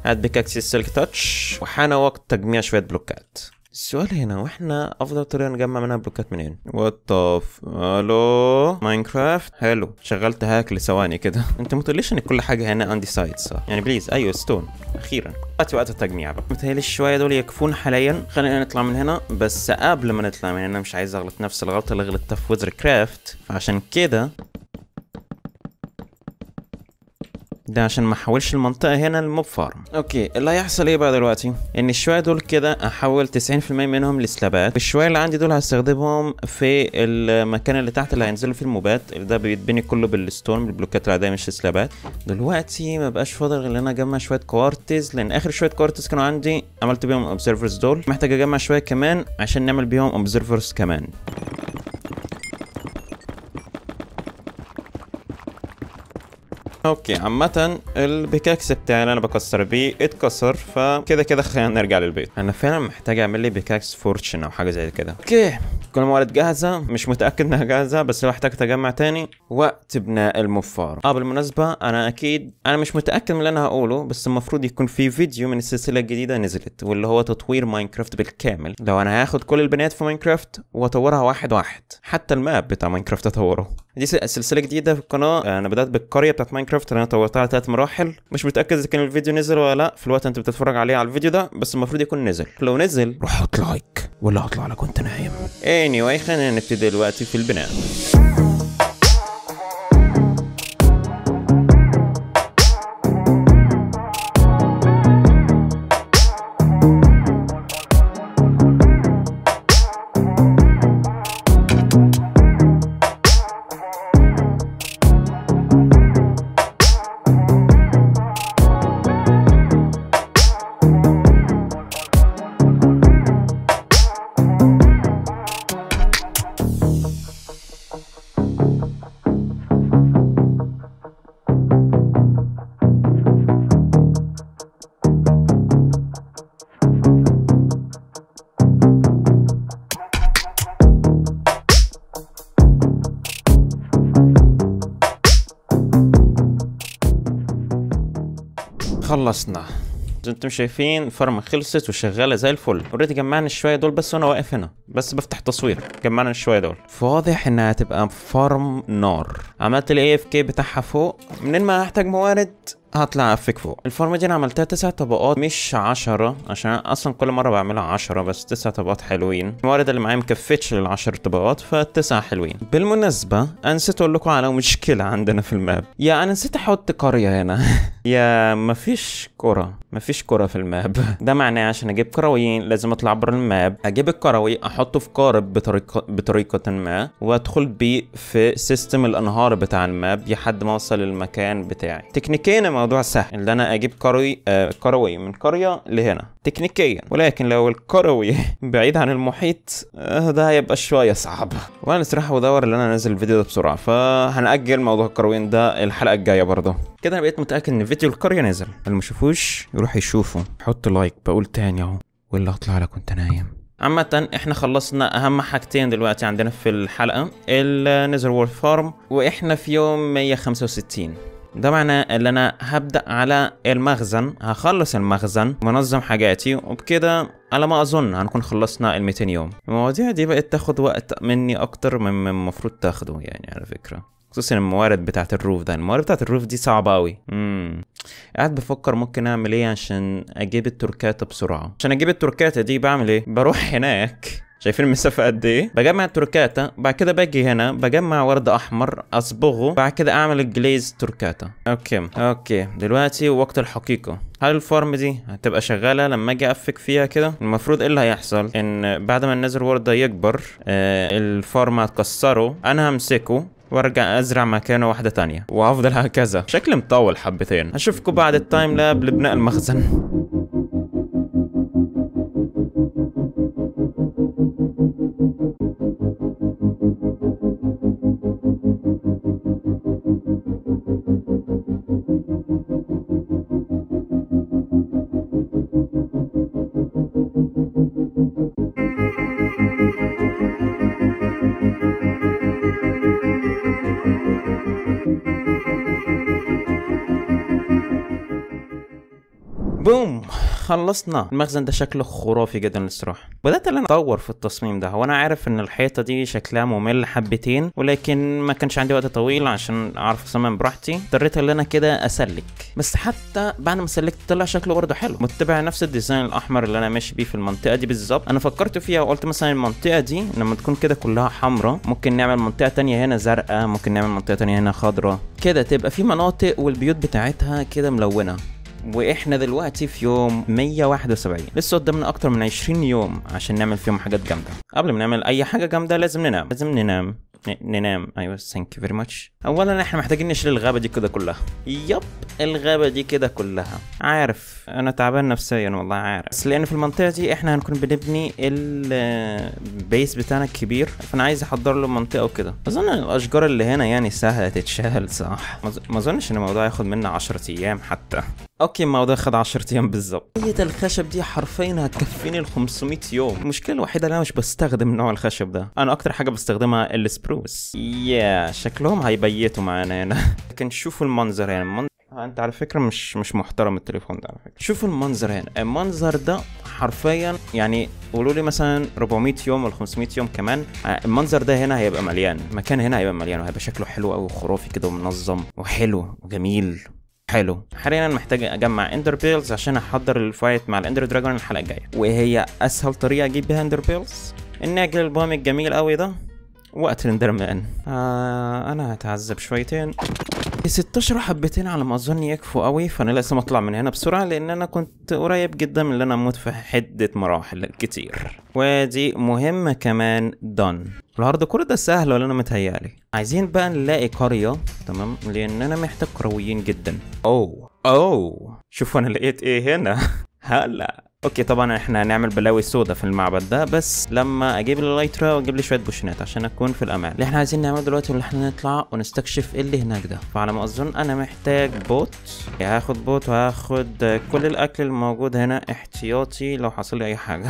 هات بيكاكسي السلك تاتش وحان وقت تجميع شويه بلوكات السؤال هنا واحنا افضل طريقه نجمع منها بلوكات منين وات الو ماينكرافت حلو شغلت هاك لثواني كده انت ما تقوليش ان كل حاجه هنا عندي سايد صح يعني بليز ايوه ستون اخيرا دلوقتي وقت التجميع بقى متهيألي الشويه دول يكفون حاليا خلينا نطلع من هنا بس قبل ما نطلع من هنا مش عايز اغلط نفس الغلطه اللي غلطتها في ويزر كرافت فعشان كده ده عشان ما احولش المنطقه هنا لموب فارم اوكي اللي هيحصل ايه بقى دلوقتي ان الشويه دول كده احول 90% منهم لسلابات الشويه اللي عندي دول هستخدمهم في المكان اللي تحت اللي هينزلوا فيه الموبات اللي ده بيتبني كله بالستون بالبلوكات العاديه مش السلابات دلوقتي ما بقاش فاضل غير ان انا اجمع شويه كوارتز لان اخر شويه كوارتز كانوا عندي عملت بيهم اوبزرفرز دول محتاج اجمع شويه كمان عشان نعمل بيهم اوبزرفرز كمان اوكي عامة البيكاكس بتاعي اللي انا بكسر بيه اتكسر فكده كده خلينا نرجع للبيت انا فعلا محتاج اعمل لي بيكاكس فورتشن او حاجة زي كده اوكي كل موارد جاهزة مش متأكد انها جاهزة بس لو احتجت اجمع تاني وقت بناء المفار اه بالمناسبة انا اكيد انا مش متأكد من اللي انا هقوله بس المفروض يكون في فيديو من السلسلة الجديدة نزلت واللي هو تطوير ماينكرافت بالكامل لو انا هاخد كل البنات في ماينكرافت واطورها واحد واحد حتى الماب بتاع ماينكرافت اطوره دي سلسلة جديدة في القناة انا بدأت بالقرية بتاعت ماينكرافت اللي انا طورتها على ثلاث مراحل مش متأكد اذا كان الفيديو نزل ولا لا في الوقت انت بتتفرج عليه على الفيديو ده بس المفروض يكون نزل لو نزل روح حط لايك ولا هطلع لك وانت نايم anyway خلينا نبتدي دلوقتي في البناء خلصنا زي انتم شايفين فرمة خلصت وشغالة زي الفل اوريدي جمعنا الشوية دول بس وانا واقف هنا بس بفتح تصوير جمعنا الشوية دول فواضح انها هتبقى فرم نار عملت الاي اف كي بتاعها فوق منين ما هحتاج موارد هطلع افك فوق الفورمة دي انا عملتها تسع طبقات مش عشرة عشان اصلا كل مرة بعملها عشرة بس تسع طبقات حلوين الموارد اللي معايا مكفتش للعشر طبقات فتسعة حلوين بالمناسبة انا نسيت اقول لكم على مشكلة عندنا في الماب يا انا نسيت احط قرية هنا يا مفيش كرة مفيش كرة في الماب ده معناه عشان اجيب كرويين لازم اطلع بره الماب اجيب الكروي احطه في قارب بطريقة بطريقة ما وادخل بيه في سيستم الانهار بتاع الماب لحد ما اوصل للمكان بتاعي تكنيكيا الموضوع سهل ان انا اجيب كروي آه كروي من قرية لهنا تكنيكيا ولكن لو الكروي بعيد عن المحيط آه ده هيبقى شوية صعب وانا صراحة بدور ان انا انزل الفيديو ده بسرعة فهنأجل موضوع الكرويين ده الحلقة الجاية برضه كده انا بقيت متأكد ان فيديو القرية نزل اللي ما شافوش يروح يشوفه حط لايك بقول تاني اهو ولا هطلع لك وانت نايم عامة احنا خلصنا اهم حاجتين دلوقتي عندنا في الحلقة النيزر وورد فارم واحنا في يوم 165 ده معناه ان انا هبدأ على المخزن هخلص المخزن منظم حاجاتي وبكده على ما اظن هنكون خلصنا ال 200 يوم المواضيع دي بقت تاخد وقت مني اكتر مما المفروض تاخده يعني على فكرة خصوصا الموارد بتاعت الروف ده الموارد بتاعت الروف دي صعبة أوي امم قاعد بفكر ممكن أعمل إيه عشان أجيب التركاتة بسرعة عشان أجيب التركاتة دي بعمل إيه بروح هناك شايفين المسافة قد ايه؟ بجمع التركاتا بعد كده باجي هنا بجمع ورد احمر اصبغه بعد كده اعمل الجليز تركاتا اوكي اوكي دلوقتي وقت الحقيقة هل الفارم دي هتبقى شغالة لما اجي افك فيها كده المفروض ايه اللي هيحصل ان بعد ما النزر وورد ده يكبر آه الفارم هتكسره انا همسكه وارجع ازرع مكانه واحدة تانية وهفضل هكذا شكل مطول حبتين اشوفكم بعد التايم لاب لبناء المخزن بوم خلصنا المخزن ده شكله خرافي جدا الصراحه بدات ان انا اطور في التصميم ده وانا عارف ان الحيطه دي شكلها ممل حبتين ولكن ما كانش عندي وقت طويل عشان اعرف اصمم براحتي اضطريت ان انا كده اسلك بس حتى بعد ما سلكت طلع شكله برضه حلو متبع نفس الديزاين الاحمر اللي انا ماشي بيه في المنطقه دي بالظبط انا فكرت فيها وقلت مثلا المنطقه دي لما تكون كده كلها حمراء ممكن نعمل منطقه تانية هنا زرقاء ممكن نعمل منطقه تانية هنا خضراء كده تبقى في مناطق والبيوت بتاعتها كده ملونه واحنا دلوقتي في يوم 171 لسه قدامنا اكتر من 20 يوم عشان نعمل فيهم حاجات جامده قبل ما نعمل اي حاجه جامده لازم ننام لازم ننام ن- ننام ايوه ثانك يو فيري ماتش اولا احنا محتاجين نشيل الغابه دي كده كلها يب الغابه دي كده كلها عارف انا تعبان نفسيا والله عارف بس لان في المنطقه دي احنا هنكون بنبني البيس بتاعنا الكبير فانا عايز احضر له منطقه وكده اظن الاشجار اللي هنا يعني سهله تتشال صح ما أظ- ما اظنش ان الموضوع ياخد منا 10 ايام حتى اوكي الموضوع خد 10 ايام بالظبط هي الخشب دي حرفيا هتكفيني ال 500 يوم المشكله الوحيده اللي انا مش بستخدم نوع الخشب ده انا اكتر حاجه بستخدمها السبروس يا شكلهم هيبيتوا معانا هنا لكن شوفوا المنظر يعني المنظر آه، انت على فكره مش مش محترم التليفون ده على فكره شوفوا المنظر هنا المنظر ده حرفيا يعني قولوا لي مثلا 400 يوم ولا 500 يوم كمان آه، المنظر ده هنا هيبقى مليان المكان هنا هيبقى مليان وهيبقى شكله حلو قوي وخرافي كده ومنظم وحلو وجميل حلو حاليا انا محتاج اجمع اندر بيلز عشان احضر الفايت مع الاندر دراجون الحلقه الجايه وهي اسهل طريقه اجيب بيها اندر بيلز اني اجي البوم الجميل قوي ده وقت الاندرمان آه انا هتعذب شويتين 16 حبتين على ما اظن يكفوا قوي فانا لازم اطلع من هنا بسرعه لان انا كنت قريب جدا من ان انا اموت في حده مراحل كتير ودي مهمه كمان دون الهارد كور ده سهل ولا انا متهيألي عايزين بقى نلاقي قريه تمام لان انا محتاج كرويين جدا اوه اوه شوفوا انا لقيت ايه هنا هلا اوكي طبعا احنا هنعمل بلاوي سودا في المعبد ده بس لما اجيب اللايترا واجيب لي شويه بوشنات عشان اكون في الامان اللي احنا عايزين نعمله دلوقتي اللي احنا نطلع ونستكشف ايه اللي هناك ده فعلى ما اظن انا محتاج بوت هاخد بوت وهاخد كل الاكل الموجود هنا احتياطي لو حصل لي اي حاجه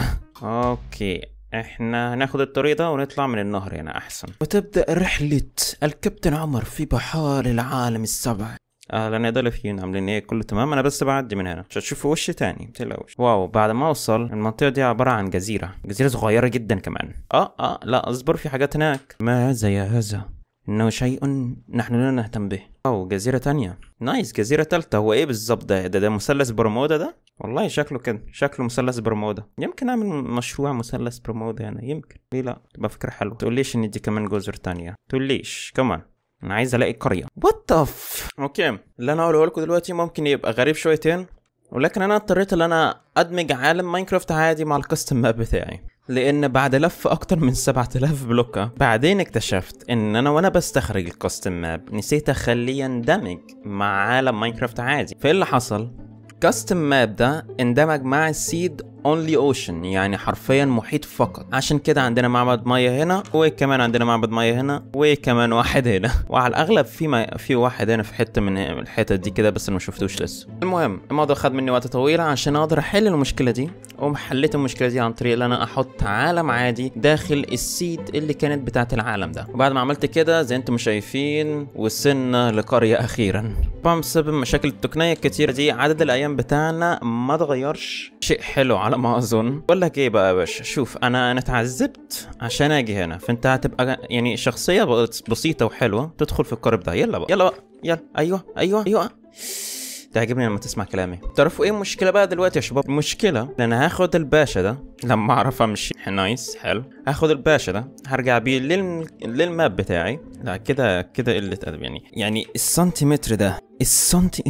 اوكي احنا هناخد الطريق ده ونطلع من النهر هنا احسن وتبدا رحله الكابتن عمر في بحار العالم السبع اهلا يا دلافين عاملين ايه كله تمام انا بس بعدي من هنا عشان تشوفوا وش تاني متقلقوش واو بعد ما اوصل المنطقه دي عباره عن جزيره جزيره صغيره جدا كمان اه اه لا اصبر في حاجات هناك ما هذا يا هذا انه شيء نحن لا نهتم به او جزيره تانية نايس جزيره تالتة هو ايه بالظبط ده ده, ده مثلث برمودا ده والله شكله كده شكله مثلث برمودا يمكن اعمل مشروع مثلث برمودا انا يمكن ليه لا تبقى فكره حلوه تقوليش ان دي كمان جزر تانية تقوليش كمان انا عايز الاقي قريه وات اوف اوكي اللي انا هقوله لكم دلوقتي ممكن يبقى غريب شويتين ولكن انا اضطريت ان انا ادمج عالم ماينكرافت عادي مع الكاستم ماب بتاعي لان بعد لف اكتر من 7000 بلوكة بعدين اكتشفت ان انا وانا بستخرج الكاستم ماب نسيت اخليه يندمج مع عالم ماينكرافت عادي فايه اللي حصل كاستم ماب ده اندمج مع السيد اونلي اوشن يعني حرفيا محيط فقط عشان كده عندنا معبد ميه هنا وكمان عندنا معبد ميه هنا وكمان واحد هنا وعلى الاغلب في ما في واحد هنا في حته من الحتت دي كده بس انا ما شفتوش لسه المهم الموضوع خد مني وقت طويل عشان اقدر احل المشكله دي وحليت المشكله دي عن طريق ان انا احط عالم عادي داخل السيد اللي كانت بتاعه العالم ده وبعد ما عملت كده زي انتم شايفين وصلنا لقريه اخيرا طبعا بسبب مشاكل التقنيه الكتيره دي عدد الايام بتاعنا ما اتغيرش شيء حلو على ما اظن بقول لك ايه بقى يا باشا شوف انا انا اتعذبت عشان اجي هنا فانت هتبقى يعني شخصيه بسيطه وحلوه تدخل في القارب ده يلا بقى يلا بقى يلا ايوه ايوه ايوه تعجبني لما تسمع كلامي تعرفوا ايه المشكله بقى دلوقتي يا شباب المشكله ان انا هاخد الباشا ده لما اعرف امشي نايس حلو هاخد الباشا ده هرجع بيه لل... للماب بتاعي لا كده كده قله ادب يعني يعني السنتيمتر ده السنتي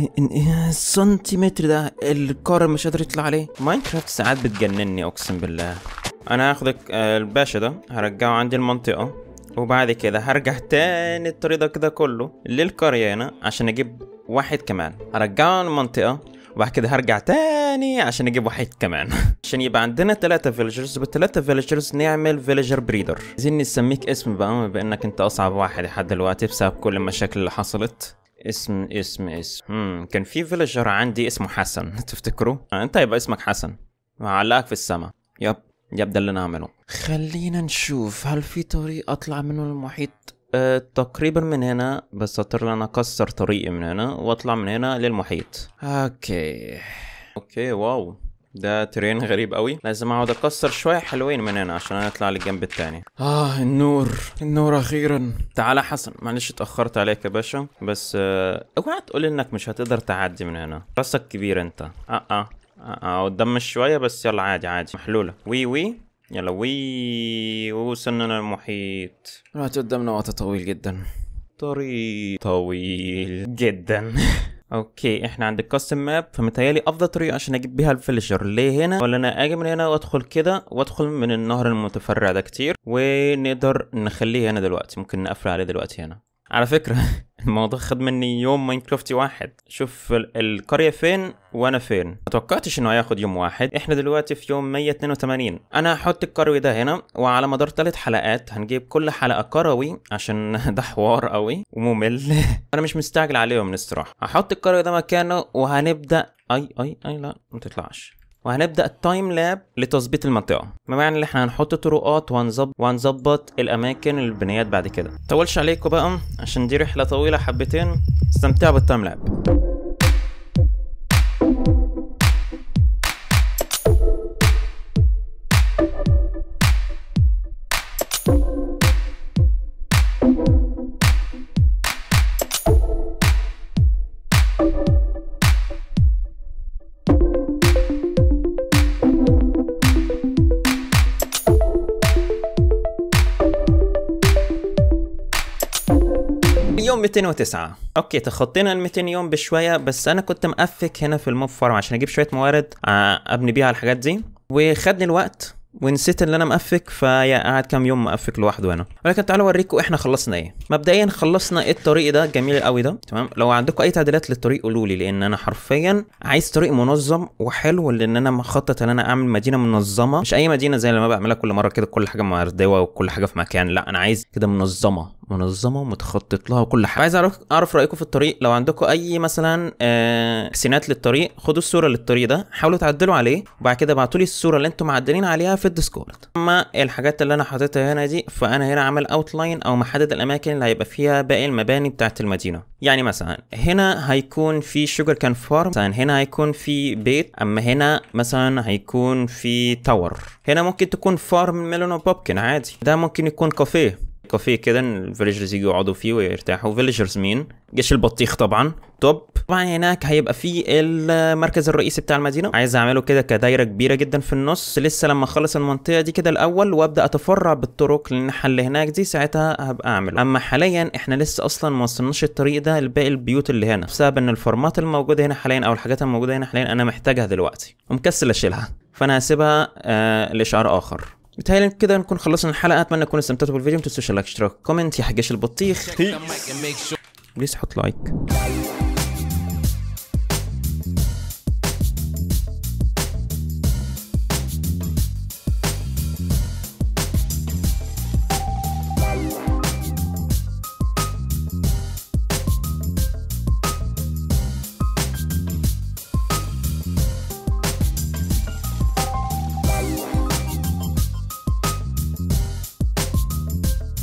السنتيمتر ده الكار مش قادر يطلع عليه ماينكرافت ساعات بتجنني اقسم بالله انا هاخد الباشا ده هرجعه عندي المنطقه وبعد كده هرجع تاني الطريق ده كده كله للقرية هنا عشان اجيب واحد كمان هرجعه المنطقة وبعد كده هرجع تاني عشان اجيب واحد كمان عشان يبقى عندنا ثلاثة فيلجرز بالثلاثة فيلجرز نعمل فيلجر بريدر عايزين نسميك اسم بقى بانك انت اصعب واحد لحد دلوقتي بسبب كل المشاكل اللي حصلت اسم اسم اسم مم. كان في فيلجر عندي اسمه حسن تفتكروا انت يبقى اسمك حسن وعلقك في السما يب يبدا اللي نعمله خلينا نشوف هل في طريق اطلع منه المحيط أه تقريبا من هنا بس اضطر انا اكسر طريقي من هنا واطلع من هنا للمحيط اوكي اوكي واو ده ترين غريب قوي لازم اقعد اكسر شويه حلوين من هنا عشان اطلع للجنب التاني اه النور النور اخيرا تعالى حسن معلش اتاخرت عليك يا باشا بس آه، اوعى تقول انك مش هتقدر تعدي من هنا راسك كبير انت اه اه اه, آه. قدام شويه بس يلا عادي عادي محلوله وي وي يلا وي وصلنا المحيط الوقت قدامنا وقت طويل جدا طريق طويل جدا اوكي احنا عند الكاستم ماب فمتهيألي افضل طريقه عشان اجيب بيها الفيلجر ليه هنا ولا انا اجي من هنا وادخل كده وادخل من النهر المتفرع ده كتير ونقدر نخليه هنا دلوقتي ممكن نقفل عليه دلوقتي هنا على فكرة الموضوع خد مني يوم ماينكرافتي واحد شوف ال- القرية فين وانا فين ما توقعتش انه هياخد يوم واحد احنا دلوقتي في يوم 182 انا هحط الكروي ده هنا وعلى مدار ثلاث حلقات هنجيب كل حلقة كروي عشان ده حوار قوي وممل انا مش مستعجل عليهم من الصراحة هحط الكروي ده مكانه وهنبدأ اي اي اي لا ما تطلعش وهنبدا التايم لاب لتظبيط المنطقه بمعنى ان احنا هنحط طرقات وهنظبط وهنظبط الاماكن البنايات بعد كده مطولش عليكم بقى عشان دي رحله طويله حبتين استمتعوا بالتايم لاب يوم 209 اوكي تخطينا ال 200 يوم بشويه بس انا كنت مقفك هنا في الموب فارم عشان اجيب شويه موارد آه، ابني بيها الحاجات دي وخدني الوقت ونسيت ان انا مقفك فيا قعد كام يوم مقفك لوحده هنا ولكن تعالوا اوريكم احنا خلصنا ايه مبدئيا خلصنا الطريق ده جميل قوي ده تمام لو عندكم اي تعديلات للطريق قولوا لي لان انا حرفيا عايز طريق منظم وحلو لان انا مخطط ان انا اعمل مدينه منظمه مش اي مدينه زي اللي ما بعملها كل مره كده كل حاجه مردوه وكل حاجه في مكان لا انا عايز كده منظمه منظمه ومتخطط لها وكل حاجه عايز اعرف اعرف رايكم في الطريق لو عندكم اي مثلا آه سينات للطريق خدوا الصوره للطريق ده حاولوا تعدلوا عليه وبعد كده ابعتوا لي الصوره اللي انتم معدلين عليها في الديسكورد اما الحاجات اللي انا حاططها هنا دي فانا هنا عامل اوتلاين او محدد الاماكن اللي هيبقى فيها باقي المباني بتاعت المدينه يعني مثلا هنا هيكون في شوجر كان فارم مثلا هنا هيكون في بيت اما هنا مثلا هيكون في تاور هنا ممكن تكون فارم ميلون وبوبكن عادي ده ممكن يكون كافيه كافيه كده الفيلجرز يجوا يقعدوا فيه ويرتاحوا فيلجرز مين جيش البطيخ طبعا توب طبعا هناك هيبقى في المركز الرئيسي بتاع المدينه عايز اعمله كده كدايره كبيره جدا في النص لسه لما اخلص المنطقه دي كده الاول وابدا اتفرع بالطرق للناحيه اللي هناك دي ساعتها هبقى اعمل اما حاليا احنا لسه اصلا ما وصلناش الطريق ده لباقي البيوت اللي هنا بسبب ان الفورمات الموجوده هنا حاليا او الحاجات الموجوده هنا حاليا انا محتاجها دلوقتي ومكسل اشيلها فانا هسيبها آه لاشعار اخر بتهيألي كده نكون خلصنا الحلقه اتمنى تكونوا استمتعتوا بالفيديو ما تنسوش اللايك اشتراك كومنت يا حجاش البطيخ بليز حط لايك